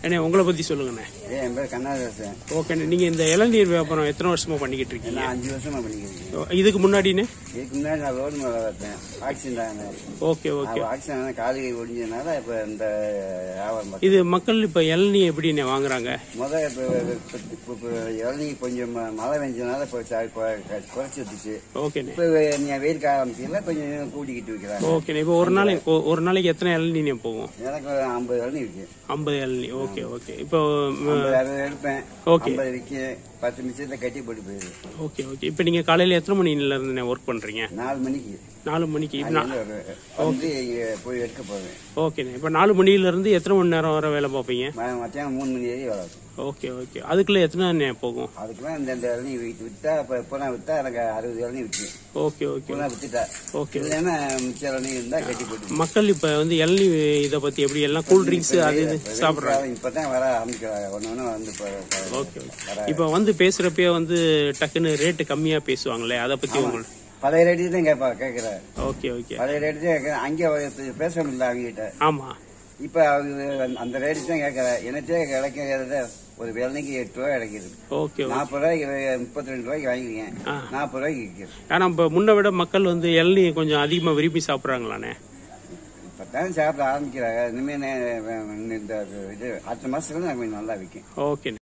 அண்ணே உங்களை பத்தி சொல்லுங்கண்ணே ஏ என் பேர் கண்ணாதாசன் ஓகேண்ணே நீங்க இந்த இளநீர் வியாபாரம் எத்தனை வருஷமா பண்ணிக்கிட்டு இருக்கீங்க நான் அஞ்சு வருஷமா பண்ணிக்கிறேன் இதுக்கு முன்னாடினே இதுக்கு முன்னாடி நான் ரோடு மேலே பார்த்தேன் ஆக்சிடென்ட் ஆனேன் ஓகே ஓகே ஆக்சிடென்ட் ஆன காலு கை ஒடிஞ்சதுனால இப்போ இந்த வியாபாரம் பார்த்தேன் இது மக்கள் இப்ப இளநீ எப்படிண்ணே வாங்குறாங்க முத இப்போ இப்போ இளநீ கொஞ்சம் ம- மழை பெஞ்சதுனால இப்போ ச- கொ- க- குறைச்சி வந்துச்சு ஓகேண்ணே இப்போ நீ வெயில் ஆரம்பிச்சதுல கொஞ்சம் கூட்டிக்கிட்டு வைக்கிறாங்க ஓகேண்ணே இப்போ ஒரு நாளைக்கு ஒ- ஒரு நாளைக்கு எத்தனை இளநீ போகும் எனக்கு ஒரு ஐம்பது இளநீ இருக்கு ஐம்பது இளநீ ஓகே ஓகே இப்போ ம், ஐம்பது அறுபது எடுப்பேன் ஓகே. ஐம்பது விற்கும் பத்து நிமிஷத்துல கட்டி போட்டு போயிரு ஓகே ஓகே இப்போ நீங்க காலையில எத்தனை மணில இருந்து ஒர்க் பண்றீங்க நாலு மணிக்கு நாலு மணிக்கு இப்போ நான் வந்து ஒரு- வந்து இங்க போய் எடுக்க போவேன் ஓகேண்ணே இப்போ நாலு மணில இருந்து எத்தனை மணி நேரம் வரை வேலை பார்ப்பீங்க ம- மத்தியானம் மூணு மணி வரையும் வரும் ஓகே ஓகே அதுக்குள்ள எத்தனை நேரம் போகும் அதுக்கெல்லாம் இந்த இந்த இளநீ வித்து வித்தா இப்போ இப்போ நான் வித்தா எனக்கு அறுபது இளநீ விற்கும் ஓகே ஓகே இப்போ நான் வித்துட்டா ஓகே இல்லைன்னா மிச்ச இளநீ இருந்தா கட்டி போட்டு மக்கள் இப்ப வந்து இளநீ இத பத்தி எப்படி எல்லாம் கூல் ட்ரிங்க்ஸ் அது இது சாப்பிடுறாங்க இப்பதான் வர ஆரம்பிக்கிறாங்க ஒண்ணு ஒண்ணு வந்து இப்போ ஓகே ஓகே இப்ப வந்து பேசுறப்பயே வந்து டக்குன்னு ரேட்டு கம்மியா பேசுவாங்களே அத பத்தி உங்களுக்கு பழைய ரேட்டு தான் கேட்பா கேட்குற ஓகே ஓகே பழைய ரேட்டு தான் கேட்குறேன் அங்கே பேச முடியல அவங்ககிட்ட ஆமா இப்போ அவங்க அந்த- அந்த ரேட்டு தான் கேட்குற எனக்கே கிடைக்கிறத ஒரு வெள்ளைக்கு எட்டு ரூபா கிடைக்குது ஓகே நாற்பது ரூபாய்க்கு முப்பத்தி ரெண்டு ரூபாய்க்கு வாங்கிக்கிறேன் ஆ. நாற்பது ரூபாய்க்கு விற்கிறது ஆனா இப்ப முன்ன விட மக்கள் வந்து இளநீ கொஞ்சம் அதிகமா விரும்பி சாப்பிடுறாங்களாண்ணே இப்போ தான் சாப்பிட ஆரம்பிக்கிறாங்க இனிமேல் இந்த இது அடுத்த மாசத்துல நான் கொஞ்சம் நல்லா விற்கும் ஓகே